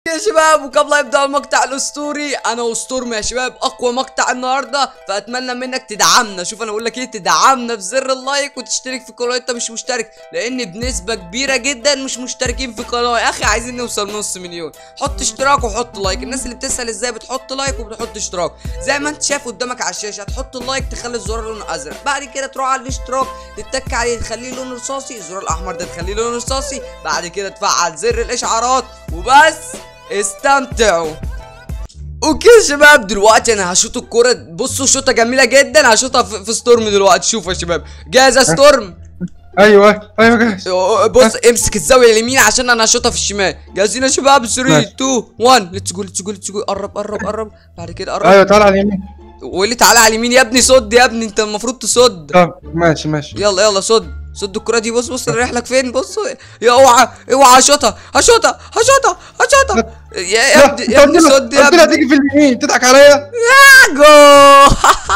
يا شباب وقبل لا يبدا المقطع الاسطوري انا وستورم يا شباب اقوى مقطع النهارده فاتمنى منك تدعمنا شوف انا اقول لك ايه تدعمنا بزر اللايك وتشترك في القناه انت مش مشترك لان بنسبه كبيره جدا مش مشتركين في القناه يا اخي عايزين نوصل نص مليون حط اشتراك وحط لايك الناس اللي بتسال ازاي بتحط لايك وبتحط اشتراك زي ما انت شايف قدامك على الشاشه تحط اللايك تخلي الزرار لونه ازرق بعد كده تروح على الاشتراك تتك عليه تخليه لونه رصاصي الزرار الاحمر ده تخليه لونه رصاصي بعد كده تفعل زر الاشعارات وبس استمتعوا اوكي يا شباب دلوقتي انا هشوط الكرة بصوا شوطة جميلة جدا هشوطها في, في ستورم دلوقتي شوفوا يا شباب جاهز يا ستورم ايوه ايوه جاهز بص امسك الزاوية اليمين عشان انا هشوطها في الشمال جاهزين يا شباب 3 ماشي. 2 1 ليتس جو ليتس جو ليتس جو قرب قرب قرب بعد كده قرب ايوه تعال على اليمين واللي تعالى على اليمين يا ابني صد يا ابني انت المفروض تصد طب ماشي ماشي يلا يلا صد صد الكرة دي بص بص رايح لك فين بص يا اوعى اوعى هشوطها هشوطها هشوطها هشوطها يا يا ابني يا ابني صد يا قلت لها ابني تيجي في اليمين تضحك عليا جو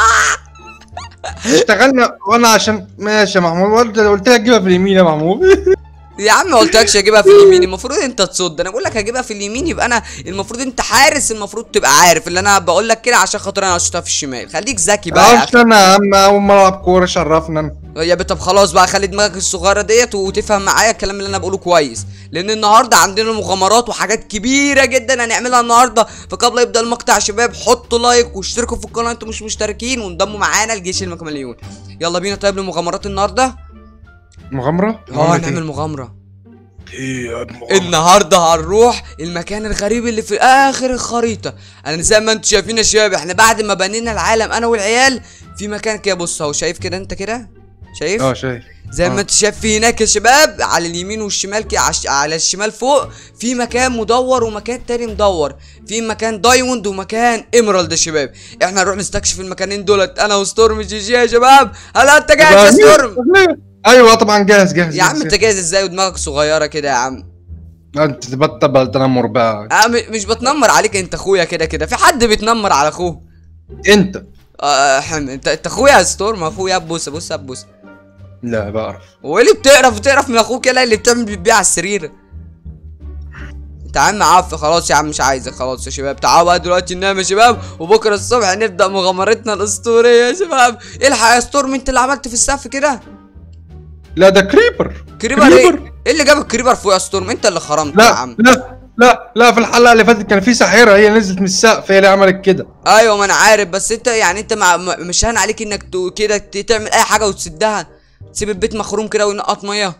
اشتغلنا وانا عشان ماشي يا محمود قلت قلت لها تجيبها في اليمين يا محمود يا عم ما قلتلكش اجيبها في اليمين المفروض انت تصد انا بقول لك هجيبها في اليمين يبقى انا المفروض انت حارس المفروض تبقى عارف اللي انا بقول لك كده عشان خاطر انا اشوطها في الشمال خليك ذكي بقى يا معرفش انا يا عم اول مره العب كوره شرفنا انا اخي يا بيه طب خلاص بقى خلي دماغك الصغيره ديت وتفهم معايا الكلام اللي انا بقوله كويس لان النهارده عندنا مغامرات وحاجات كبيره جدا هنعملها النهارده فقبل يبدا المقطع يا شباب حطوا لايك واشتركوا في القناه انتوا مش مشتركين وانضموا معانا لجيش المكمليون يلا بينا طيب لمغامرات النهارده مغامره اه هنعمل مغامره ايه يا ابن مغامرة؟ النهارده هنروح المكان الغريب اللي في اخر الخريطه انا زي ما انتم شايفين يا شباب احنا بعد ما بنينا العالم انا والعيال في مكان كده بص اهو شايف كده انت كده شايف اه شايف زي ما آه. انت شايف في هناك يا شباب على اليمين والشمال كده عش... على الشمال فوق في مكان مدور ومكان تاني مدور في مكان دايموند ومكان ايمرالد يا شباب احنا نروح نستكشف المكانين دولت انا وستورم جي جي يا شباب هل انت جاهز يا ستورم ايوه طبعا جاهز جاهز يا عم جاهز. انت جاهز ازاي ودماغك صغيره كده يا عم انت تبطل تنمر بقى أه م- مش بتنمر عليك انت اخويا كده كده في حد بيتنمر على اخوه انت آه حم انت انت اخويا يا ستورم اخويا بص بص بص لا بعرف هو ايه اللي بتقرف بتقرف من اخوك يلا اللي بتعمل بتبيع على السرير انت يا عم عف خلاص يا عم مش عايزك خلاص يا شباب تعالوا بقى دلوقتي ننام يا شباب وبكره الصبح نبدا مغامرتنا الاسطوريه يا شباب الحق يا ستورم انت اللي عملت في السقف كده لا ده كريبر كريبر ايه ايه اللي جاب الكريبر فوق يا ستورم انت اللي خرمت يا لا عم لا لا لا في الحلقه اللي فاتت كان في ساحره هي نزلت من السقف هي اللي عملت كده ايوه ما انا عارف بس انت يعني انت مع م- مش هان عليك انك ت- كده ت- تعمل اي حاجه وتسدها تسيب البيت مخروم كده وينقط ميه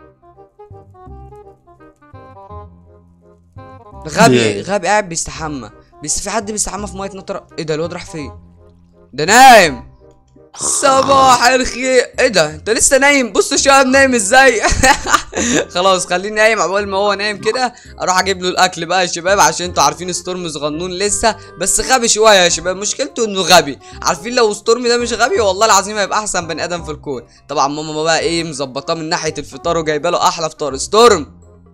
غبي ليه؟ غبي قاعد بيستحمى بس في حد بيستحمى في ميه نطره ايه ده الواد راح فين ده نايم صباح الخير ايه ده انت لسه نايم بص يا شباب نايم ازاي خلاص خليني نايم عقبال ما هو نايم كده اروح اجيب له الاكل بقى يا شباب عشان انتوا عارفين ستورم صغنون لسه بس غبي شويه يا شباب مشكلته انه غبي عارفين لو ستورم ده مش غبي والله العظيم هيبقى احسن بني ادم في الكون طبعا ماما بقى ايه مظبطاه من ناحيه الفطار وجايبه له احلى فطار ستورم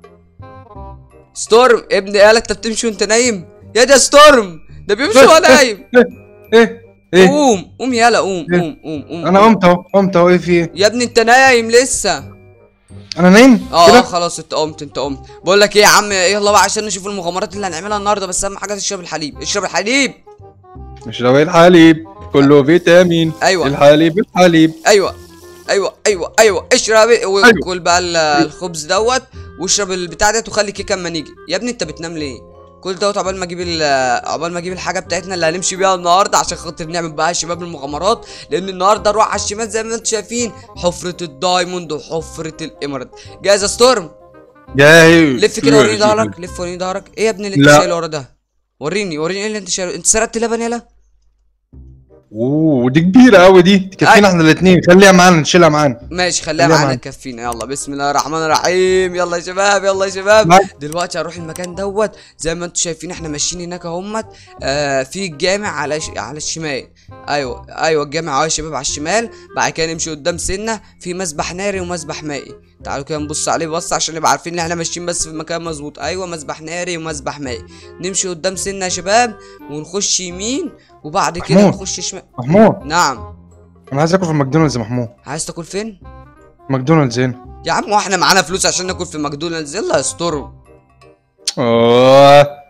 ستورم ابن قال انت بتمشي وانت نايم يا ده ستورم ده بيمشي وهو نايم ايه ايه قوم قوم يلا قوم إيه؟ قوم قوم قوم انا قمت اهو قمت اهو ايه في ايه يا ابني انت نايم لسه انا نايم اه كده خلاص انت قمت انت قمت بقول لك ايه يا عم يلا بقى عشان نشوف المغامرات اللي هنعملها النهارده بس اهم حاجه تشرب الحليب اشرب الحليب اشرب الحليب كله فيتامين أيوة. الحليب الحليب ايوه ايوه ايوه ايوه اشرب وكل بقى ال- الخبز دوت واشرب البتاع ديت وخلي كيكه اما نيجي يا ابني انت بتنام ليه كل دوت عقبال ما اجيب ال- عقبال ما اجيب الحاجه بتاعتنا اللي هنمشي بيها النهارده عشان خاطر نعمل بقى يا شباب المغامرات لان النهارده نروح على الشمال زي ما انتم شايفين حفره الدايموند وحفره الامارات جاهز يا ستورم جاهز لف كده وريني ظهرك لف وريني ظهرك ايه يا ابني اللي انت لا. شايله ورا ده وريني وريني ايه اللي انت شايله انت سرقت لبن يلا اوه دي كبيره قوي دي تكفينا احنا الاثنين خليها معانا نشيلها معانا ماشي خليها خليها معانا معانا. تكفينا يلا بسم الله الرحمن الرحيم يلا يا شباب يلا يا شباب معاك. دلوقتي هروح المكان دوت زي ما انتم شايفين احنا ماشيين هناك اهمت آه في الجامع على ش... على الشمال ايوه ايوه الجامع اهو يا شباب على الشمال بعد كده نمشي قدام سنه في مسبح ناري ومسبح مائي تعالوا كده نبص عليه بص عشان نبقى عارفين ان احنا ماشيين بس في مكان مظبوط ايوه مسبح ناري ومسبح مائي نمشي قدام سنه يا شباب ونخش يمين وبعد كده محمود. نخش شمال محمود نعم انا عايز اكل في ماكدونالدز يا محمود عايز تاكل فين ماكدونالدز هنا يا عم واحنا معانا فلوس عشان ناكل في ماكدونالدز يلا يا ستورو اه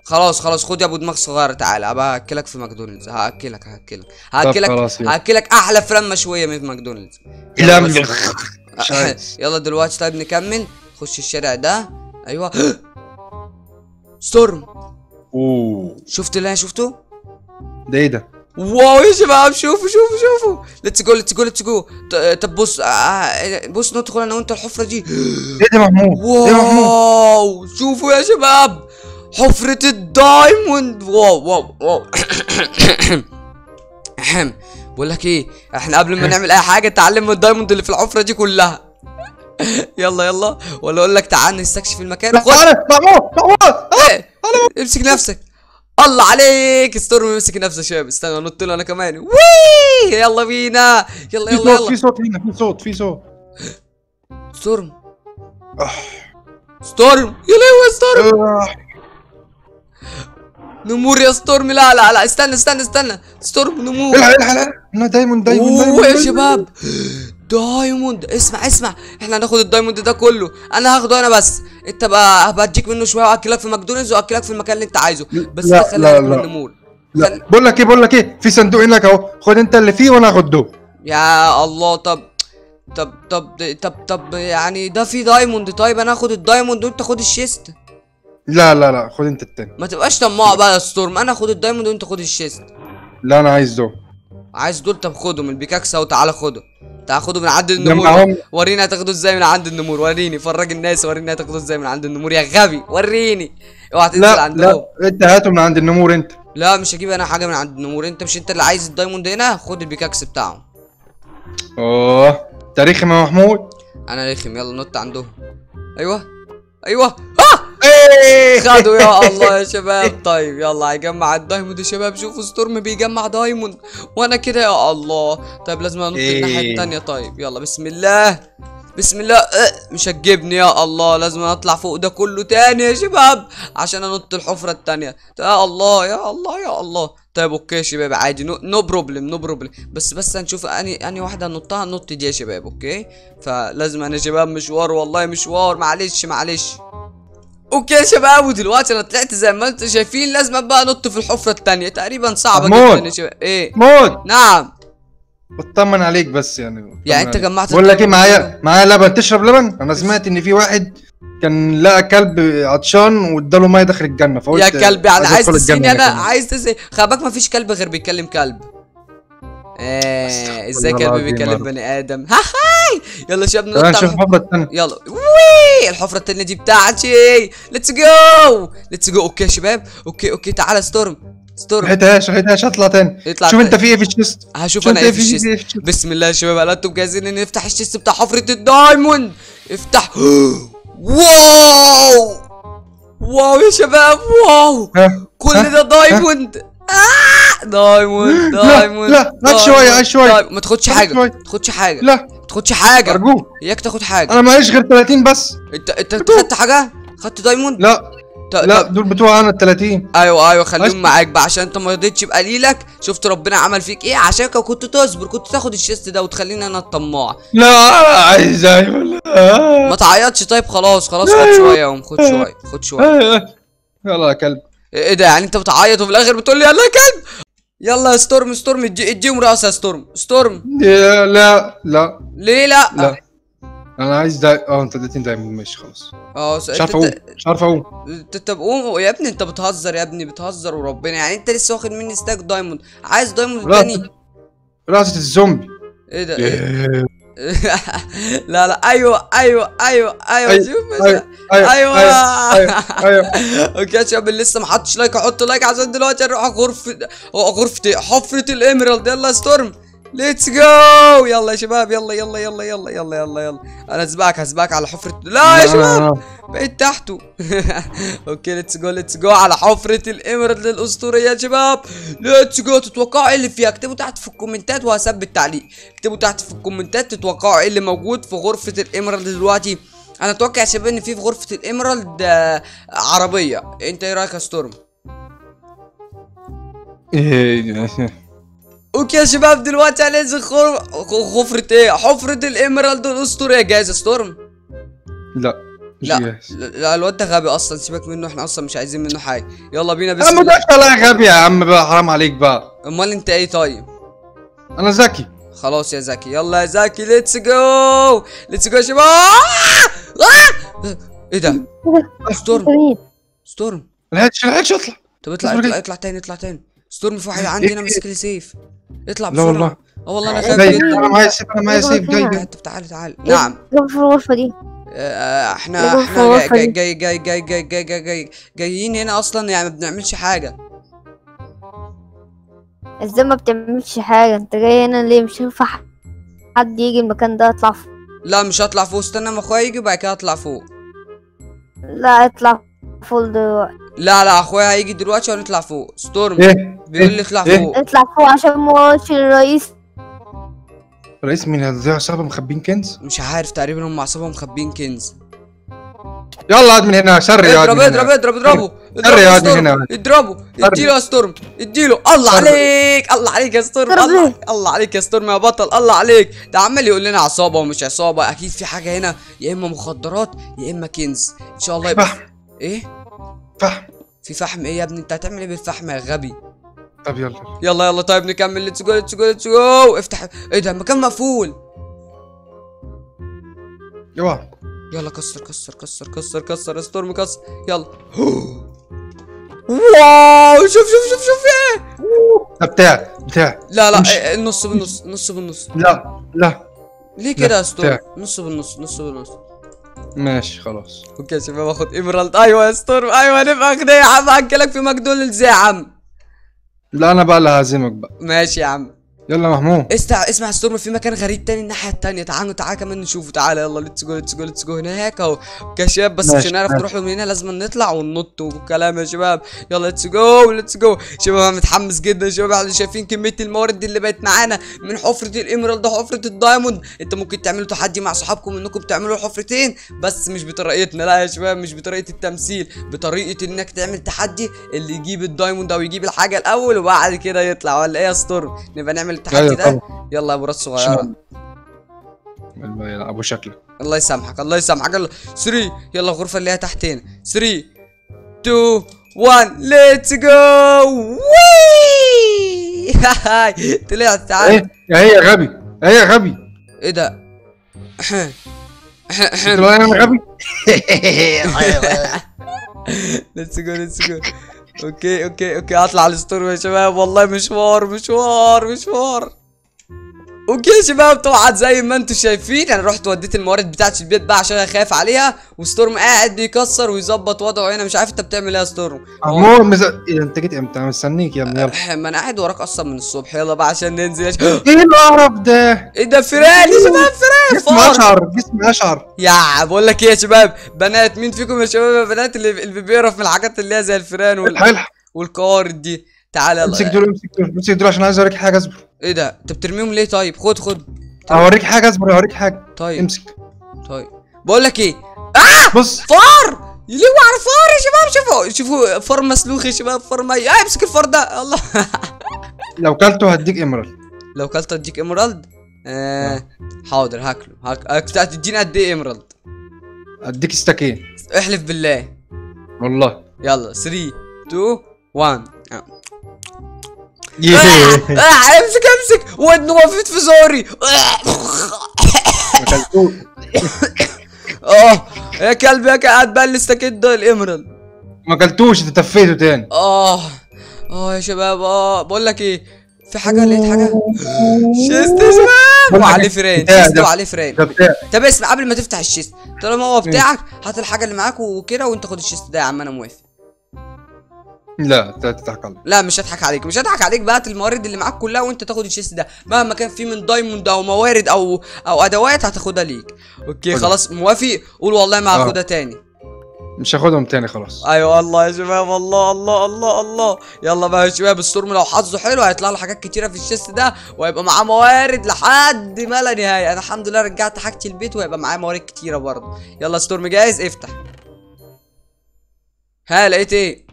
خلاص خلاص خد يا ابو دماغ صغيره تعالى ابقى هاكلك في ماكدونالدز هاكلك هاكلك طب هاكلك خلاص يلا. هاكلك احلى فران مشويه من ماكدونالدز لا يلا بس. مش عايز. يلا دلوقتي طيب نكمل خش الشارع ده ايوه ستورم اوه شفت اللي انا شفته ده ايه ده؟ واو يا شباب شوفوا شوفوا شوفوا ليتس جو ليتس جو ليتس جو طب بص آه، آه، بص ندخل انا وانت الحفره دي ايه ده محمود؟ ايه محمود؟ واو شوفوا يا شباب حفرة الدايموند واو واو واو أهم. بقول لك ايه احنا قبل ما نعمل اي حاجه تعلم من الدايموند اللي في الحفره دي كلها يلا يلا ولا اقول لك تعال نستكشف المكان لا خد تعالى محمود محمود إيه، امسك نفسك الله عليك ستورم امسك نفسك يا شباب استنى انط له انا كمان وي يلا بينا يلا في يلا صوت في يلا صوت هنا في صوت في صوت ستورم آه. ستورم يا لهوي يا ستورم آه. نمور يا ستورم لا لا لا استنى استنى استنى ستورم نمور الحق الحق الحق انا دايموند دايموند اوه دايموند يا دايموند. شباب دايموند اسمع اسمع احنا هناخد الدايموند ده كله انا هاخده انا بس انت بقى هبقى اديك منه شويه واكلك في ماكدونالدز واكلك في المكان اللي انت عايزه بس لا، ده خلي لا، بالك من لا. النمور لا خل- بقول لك ايه بقول لك ايه في صندوق هناك اهو خد انت اللي فيه وانا هاخد ده يا الله طب طب طب طب طب يعني ده في دايموند طيب انا هاخد الدايموند وانت خد الشيست لا لا لا خد انت التاني ما تبقاش طماع بقى يا ستورم انا هاخد الدايموند وانت خد الشيست لا انا عايز ده عايز دول طب خده من البيكاكس اهو تعالى خده تعالى خده من عند لما النمور هم وريني هتاخده ازاي من عند النمور وريني فرج الناس وريني هتاخده ازاي من عند النمور يا غبي وريني اوعى تنزل لا عندهم لا انت هاته من عند النمور انت لا مش هجيب انا حاجه من عند النمور انت مش انت اللي عايز الدايموند هنا خد البيكاكس بتاعه اوه تاريخي يا محمود انا رخم يلا نط عندهم ايوه ايوه آه! ايه خدوا يا الله يا شباب طيب يلا هيجمع الدايموند يا شباب شوفوا ستورم بيجمع دايموند وانا كده يا الله طيب لازم انط الناحيه إيه. التانية طيب يلا بسم الله بسم الله أه مش هتجيبني يا الله لازم اطلع فوق ده كله تاني يا شباب عشان انط الحفره التانية يا الله يا الله يا الله طيب اوكي يا شباب عادي نو نو بروبلم نو بروبلم بس بس هنشوف اني اني واحده نطها نط دي يا شباب اوكي فلازم انا يا شباب مشوار والله مشوار معلش معلش اوكي يا شباب ودلوقتي انا طلعت زي ما انتم شايفين لازم بقى انط في الحفره التانية تقريبا صعبه محمود. جدا يا شباب ايه محمود نعم بطمن عليك بس يعني يعني انت بطمن عليك. جمعت بقول لك ايه الدايموند معايا معايا لبن تشرب لبن انا سمعت ان في واحد كان لقى كلب عطشان واداله ميه داخل الجنه فقلت يا كلب يعني عايز عايز أدخل تسيني الجنة انا كمان. عايز تسيني خلي بالك مفيش كلب غير بيتكلم كلب ايه ازاي الله كلب العظيم بيكلم يا رب. بني ادم ها هاي يلا يا شباب تعال ننط نشوف على- الحفره الثانيه يلا وي الحفره التانية دي بتاعتي ليتس جو ليتس جو اوكي يا شباب اوكي اوكي تعالى ستورم ستورم ريحتهاش ريحتهاش اطلع تاني اطلع شوف تاني. انت في ايه في الشيست هشوف شوف انا انت ايه في الشيست ايه في الشيست بسم الله يا شباب هل انتم جاهزين ان نفتح الشيست بتاع حفرة الدايموند افتح واو واو يا شباب واو ها كل ها؟ ده دايموند آه دايموند لا، دايموند لا، عايز دايموند، شوية، عايز شوية. دايموند. ما تاخدش عايز حاجة شوية. ما تاخدش حاجة لا ما تاخدش حاجة ارجوك اياك تاخد حاجة انا معيش غير 30 بس انت انت أنت خدت حاجة خدت دايموند لا ط- لا طب- دول بتوع انا ال 30 ايوه ايوه عايز- خليهم معاك بقى عشان انت ما رضيتش بقليلك شفت ربنا عمل فيك ايه عشان كده كنت تصبر كنت تاخد الشيست ده وتخليني انا الطماع لا عايز ايوه لا ما تعيطش طيب خلاص خلاص خد أيوة. شويه يا ام خد شويه خد شويه آه، يلا يا كلب ايه ده يعني انت بتعيط وفي الاخر بتقول لي يلا يا كلب يلا يا ستورم ستورم ادي- اديهم راسها يا ستورم ستورم يا- لا لا ليه لا لا انا عايز دا اه انت اديتني دايما ماشي خلاص اه س- مش عارف انت- اقوم مش عارف اقوم انت طب قوم يا ابني انت بتهزر يا ابني بتهزر وربنا يعني انت لسه واخد مني ستاك دايموند عايز دايموند لا. تاني راسة الزومبي ايه ده إيه؟ إيه. لا لا ايوه ايوه ايوه ايوه أيوة، شوف ايوه ايوه أيوة. ايوه ايوه اوكي يا شباب اللي لسه ما حطش لايك احط لايك عشان دلوقتي نروح غرفه غرفه إيه؟ حفره الاميرالد يلا يا ستورم ليتس جو يلا يا شباب يلا يلا يلا يلا يلا يلا يلا انا هسبقك هسبقك على حفره لا يا شباب بقيت تحته اوكي ليتس جو ليتس جو على حفره الاميرالد الاسطوريه يا شباب ليتس جو تتوقعوا ايه اللي فيها اكتبوا تحت في الكومنتات وهثبت تعليق اكتبوا تحت في الكومنتات تتوقعوا ايه اللي موجود في غرفه الاميرالد دلوقتي انا اتوقع يا شباب ان في في غرفه الاميرالد آه، عربيه انت ايه رايك يا ستورم إيه. اوكي يا شباب دلوقتي هننزل خر... غفرة ايه حفرة الاميرالد الاسطورية جاهز يا ستورم لا مش لا جاهز لا الواد ده غبي اصلا سيبك منه احنا اصلا مش عايزين منه حاجه يلا بينا يا بسم عم الله ده طلع غبي يا عم بقى حرام عليك بقى امال انت ايه طيب انا ذكي خلاص يا زكي يلا يا زكي ليتس جو ليتس جو يا شباب آه! آه! ايه ده ستورم مين؟ ستورم الهاتش الهاتش اطلع طب اطلع اصبر اطلع كده. اطلع تاني اطلع تاني ستورم في واحد عندي هنا ماسك لي سيف اطلع لا بسرعه والله. اه والله انا خايف جاي جدا انا معايا سيف انا معايا سيف جاي جاي طب تعالى تعالى نعم جنب في الغرفة دي آه، احنا يلا احنا خلاص جاي خلي- جاي جاي جاي جاي جاي جاي جاي جايين هنا اصلا يعني ما بنعملش حاجه ازاي ما بتعملش حاجة انت جاي هنا ليه مش هينفع حد يجي المكان ده اطلع فوق لا مش هطلع فوق استنى ما اخويا يجي وبعد كده اطلع فوق لا اطلع فوق دلوقتي لا لا اخويا هيجي دلوقتي ونطلع فوق ستورم ايه بيقول لي اطلع إيه؟ فوق اطلع فوق عشان ما اقولش للرئيس رئيس مين هذا عصابه مخبين كنز مش عارف تقريبا هم عصابهم مخبين كنز يلا قعد من هنا شر يا اضرب اضرب اضرب اضربه سر يا واد ستورم. من هنا. اضربه سر. اديله يا ستورم اديله الله سر. عليك الله عليك يا ستورم ضرب الله ليه؟ الله عليك يا ستورم يا بطل الله عليك ده عمال يقول لنا عصابه ومش عصابه اكيد في حاجه هنا يا اما مخدرات يا اما كنز ان شاء الله يبقى فحم ايه فحم في فحم ايه يا ابني انت هتعمل ايه بالفحم يا غبي طب يلا يلا يلا طيب نكمل ليتس جو ليتس جو ليتس جو افتح ايه ده المكان مقفول اوعى يلا كسر كسر كسر كسر كسر يا ستورم كسر يلا واو شوف شوف شوف شوف ايه ده بتاع بتاع لا لا امشي. إيه، النص بالنص نص بالنص لا لا ليه كده يا ستورم بتاع. نص بالنص نص بالنص ماشي خلاص اوكي يا شباب اخد ايمرالد ايوه يا ستورم ايوه نبقى اغنياء يا عم اكلك في ماكدونالدز يا عم لا انا بقى اللي هعزمك بقى ماشي يا عم يلا محمود اسمع اسمع ستورم في مكان غريب تاني الناحية التانية تعالوا تعالى كمان نشوفه تعالى يلا ليتس جو ليتس جو ليتس جو هناك اهو كشاب بس مش ماشي، هنعرف ماشي. نروح له من هنا لازم نطلع وننط وكلام يا شباب يلا ليتس جو ليتس جو شباب انا متحمس جدا يا شباب احنا شايفين كمية الموارد اللي بقت معانا من حفرة الايمرالد وحفرة الدايموند انت ممكن تعملوا تحدي مع صحابكم انكم تعملوا حفرتين بس مش بطريقتنا لا يا شباب مش بطريقة التمثيل بطريقة انك تعمل تحدي اللي يجيب الدايموند او يجيب الحاجة الاول وبعد كده يطلع ولا ايه يا ستورم نبقى نعمل التحدي ايوه ده طبعا يلا يا ابو راس صغيره عشان ابو شكلك الله يسامحك الله يسامحك يلا 3 يلا الغرفه اللي هي تحت هنا 3 2 1 ليتس جو وي طلعت تعال ايه يا هي يا غبي يا هي يا غبي ايه ده قلت له انا غبي ليتس جو ليتس جو اوكي اوكي اوكي اطلع على الستور يا شباب والله مشوار مشوار مشوار اوكي يا شباب طبعا زي ما انتم شايفين انا رحت وديت الموارد بتاعت البيت بقى عشان انا خايف عليها وستورم قاعد بيكسر ويظبط وضعه هنا مش عارف انت بتعمل ايه يا ستورم محمود مز... إيه انت جيت امتى أنا مستنيك يا ابني يلا ما انا قاعد وراك اصلا من الصبح يلا بقى عشان ننزل يا شباب. ايه القرف ده ايه ده فيران يا شباب فيران جسم فار اشعر جسم اشعر يا بقول لك ايه يا شباب بنات مين فيكم يا شباب يا بنات اللي اللي بيعرف من الحاجات اللي هي زي الفيران وال... الحق الحق والقوارض دي تعالى امسك يلا دول امسك دول امسك دول عشان عايز اوريك حاجه اصبر ايه ده انت بترميهم ليه طيب خد خد اوريك حاجه اصبر اوريك حاجه طيب امسك طيب بقول لك ايه بص فار يليوا على فار يا شباب شوفوا شوفوا فار مسلوخ يا شباب فار مي آه امسك الفار ده الله لو كلته هديك ايمرالد لو كلت اديك ايمرالد آه حاضر هاكله هاك هاك- هتديني قد ايه ايمرالد اديك استاكين احلف بالله والله يلا 3 2 1 آه. يه. آه امسك امسك ودنه وقفت في زوري ما كلتوش. اه يا كلب يا قاعد بقى الاستاكيت ده الامرالد ما كلتوش انت تفيته تاني اه اه يا شباب اه بقول لك ايه في حاجه لقيت حاجه شيست يا شباب بقول لك وعليه إيه، فريم بتاع شيست ده. وعليه فريم ده بتاع طب اسمع قبل ما تفتح الشيست طالما هو بتاعك هات الحاجه اللي معاك وكده وانت خد الشيست ده يا عم انا موافق لا انت تضحك عليا لا مش هضحك عليك مش هضحك عليك بقى هات الموارد اللي معاك كلها وانت تاخد الشيست ده مهما كان فيه من دايموند او موارد او او ادوات هتاخدها ليك اوكي خدها. خلاص موافق قول والله ما آه. هاخدها تاني مش هاخدهم تاني خلاص ايوه الله يا شباب الله الله الله الله يلا بقى يا شباب الستورم لو حظه حلو هيطلع له حاجات كتيره في الشيست ده وهيبقى معاه موارد لحد ما لا نهايه انا الحمد لله رجعت حاجتي البيت وهيبقى معايا موارد كتيره برضه يلا ستورم جاهز افتح ها لقيت ايه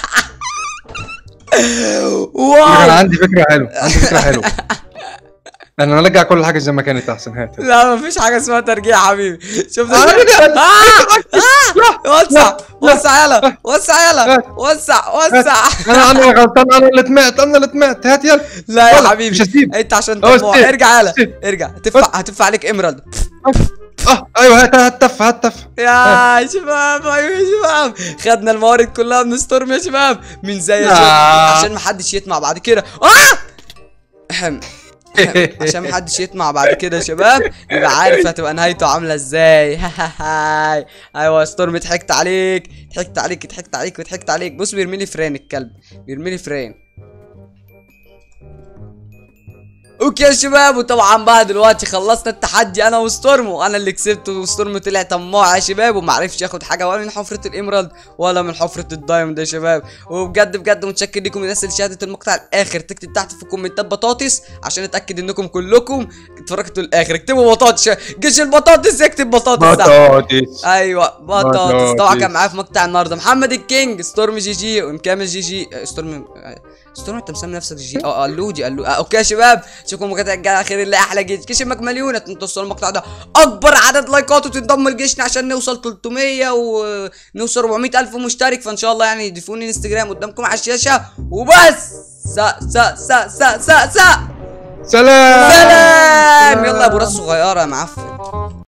انا واو عندي فكره حلوه عندي فكره حلوه انا نرجع كل حاجه زي ما كانت احسن هات لا مفيش حاجه اسمها ترجيع يا حبيبي شفت آه، آه! لا، آه! وسع لا، وسع يلا وسع يلا هات. وسع وسع انا انا غلطان انا اللي طمعت انا اللي طمعت هات يلا لا يا يلا، حبيبي مش هسيب. انت عشان أه، طماع سيب. ارجع يلا سيب. ارجع هتدفع هتدفع عليك ايمرالد اه ايوه هات هات تف هات تف يا شباب ايوه يا شباب خدنا الموارد كلها من ستورم يا شباب من زي يا آه. شباب عشان ما حدش يطمع بعد كده اه أهم. أهم. عشان ما حدش يطمع بعد كده يا شباب يبقى عارف هتبقى نهايته عامله ازاي هاي ايوه يا ستورم ضحكت عليك ضحكت عليك ضحكت عليك وضحكت عليك بص بيرمي لي فرين الكلب بيرمي لي فرين اوكي يا شباب وطبعا بقى دلوقتي خلصنا التحدي انا وستورم وانا اللي كسبت وستورم طلع طماع يا شباب وما عرفش ياخد حاجه ولا من حفره الامرالد ولا من حفره الدايموند يا شباب وبجد بجد متشكر لكم الناس اللي شاهدت المقطع الاخر تكتب تحت في الكومنتات بطاطس عشان اتاكد انكم كلكم اتفرجتوا الاخر اكتبوا بطاطس جيش البطاطس يكتب بطاطس تحت. بطاطس ايوه بطاطس بطاطس. طبعا كان معايا في مقطع النهارده محمد الكينج ستورم جي جي ومكامل جي جي آه، ستورم آه، ستورم انت مسمي نفسك جي اه قالوجي قالو آه اوكي يا شباب اشوفكم مقاطع الجايه اخر اللي احلى جيش كشمك مليون انتوا توصلوا المقطع ده اكبر عدد لايكات وتنضموا لجيشنا عشان نوصل 300 ونوصل 400 الف مشترك فان شاء الله يعني ضيفوني انستجرام قدامكم على الشاشه وبس سا سا سا سا سا سا سلام سلام يلا يا ابو راس صغيره يا معفن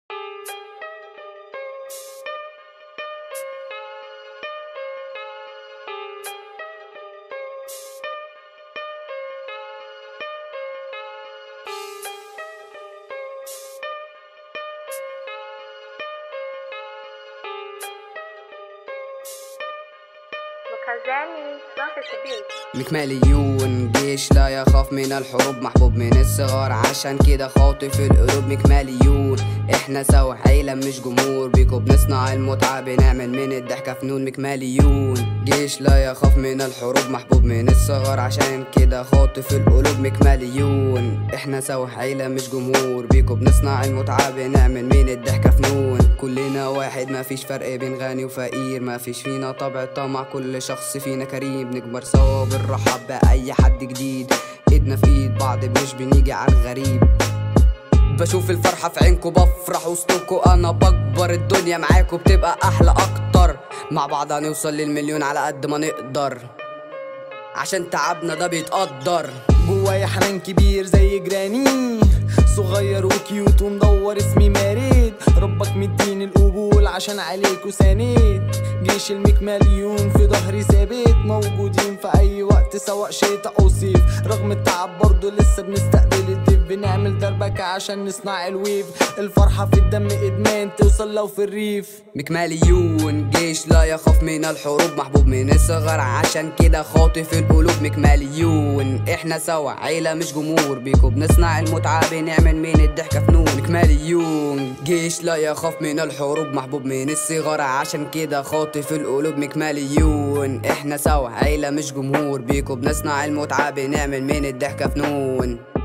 Mukazani, Lotus Beat. مكماليون جيش لا يخاف من الحروب محبوب من الصغار عشان كده خاطف القلوب مكماليون احنا سوا عيلة مش جمهور بيكو بنصنع المتعة بنعمل من الضحكة فنون مكماليون جيش لا يخاف من الحروب محبوب من الصغار عشان كده خاطف القلوب مكماليون احنا سوا عيلة مش جمهور بيكو بنصنع المتعة بنعمل من الضحكة فنون كلنا واحد ما فيش فرق بين غني وفقير ما فيش فينا طبع طمع كل شخص فينا كريم بنكبر سوا وبنرحب بأي حد جديد ايدنا في ايد بعض مش بنيجي على الغريب بشوف الفرحة في عينكو بفرح وسطكو انا بكبر الدنيا معاكو بتبقى احلى اكتر مع بعض هنوصل للمليون على قد ما نقدر عشان تعبنا ده بيتقدر جوايا حنان كبير زي جراني صغير وكيوت ومدور اسمي ماريد ربك مديني القبول عشان عليك وساند جيش المكمليون في ظهري ثابت موجودين في اي وقت سواء شتاء او صيف رغم التعب برضه لسه بنستقبل الضيف بنعمل دربكة عشان نصنع الويف الفرحة في الدم ادمان توصل لو في الريف مكماليون جيش لا يخاف من الحروب محبوب من الصغر عشان كده خاطف القلوب مكماليون احنا سوا عيلة مش جمهور بيكو بنصنع المتعة بنعمل من الضحكة فنون مكماليون جيش لا يخاف من الحروب محبوب من الصغر عشان كده خاطف القلوب مكماليون احنا سوا عيلة مش جمهور بيكو بنصنع المتعة بنعمل من الضحكة فنون